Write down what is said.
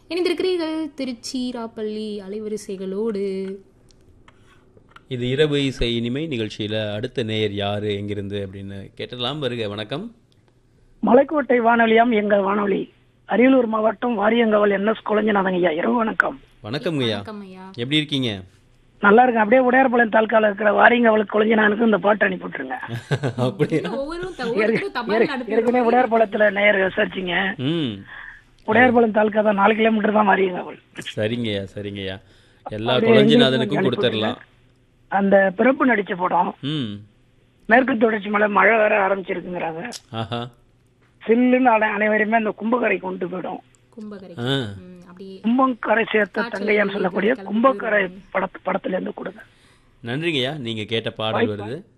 இணைந்திருக்கிறீர்கள் திருச்சிராப்பள்ளி அலைவரிசைகளோடு இது இரவு இசை இனிமை நிகழ்ச்சியில் அடுத்த நேயர் யாரு எங்கிருந்து அப்படின்னு கேட்டலாம் வருக வணக்கம் மலைக்கோட்டை வானொலியாம் எங்கள் வானொலி அரியலூர் மாவட்டம் வாரியங்கவல் என்எஸ் குழஞ்சநாதன் ஐயா இரவு வணக்கம் வணக்கம் ஐயா வணக்கம் ஐயா எப்படி இருக்கீங்க நல்லா இருக்கேன் அப்படியே உடையார்பாளையம் தாலுக்கால இருக்கிற வாரியங்கவல் குழஞ்சநாதனுக்கு இந்த பாட்டு அனுப்பி விட்டுருங்க அப்படி ஒவ்வொரு ஒவ்வொருத்தரும் தபால் அனுப்பி ஏற்கனவே உடையார்பாளையத்துல நேயர் விசாரிச்சிங்க ம் உடையார்பாளையம் தாலுக்கா தான் நாலு கிலோமீட்டர் தான் வாரியங்கவல் சரிங்கய்யா சரிங்கய்யா எல்லா அப்படியே குழஞ்சிநாதனுக்கும் எங்களுக்கு கொடுத்துடலாம் அந்த பிறப்பு நடிச்ச படம் ம் மேற்கு தொடர்ச்சி மலை மழை வேற ஆரம்பிச்சிருக்குங்கிறாங்க ஆஹா சில்லுன்னு அனை- அனைவருமே அந்த கும்பக்கரை கொண்டு போயிடும் கும்பகரை ஆ ம், அப்படியே கும்பக்கரை சேர்த்த தங்கையான்னு சொல்லக்கூடிய கும்பக்கரை படத்து படத்துல இருந்து கொடுங்க நன்றிங்கய்யா நீங்கள் கேட்ட பாடல் வருது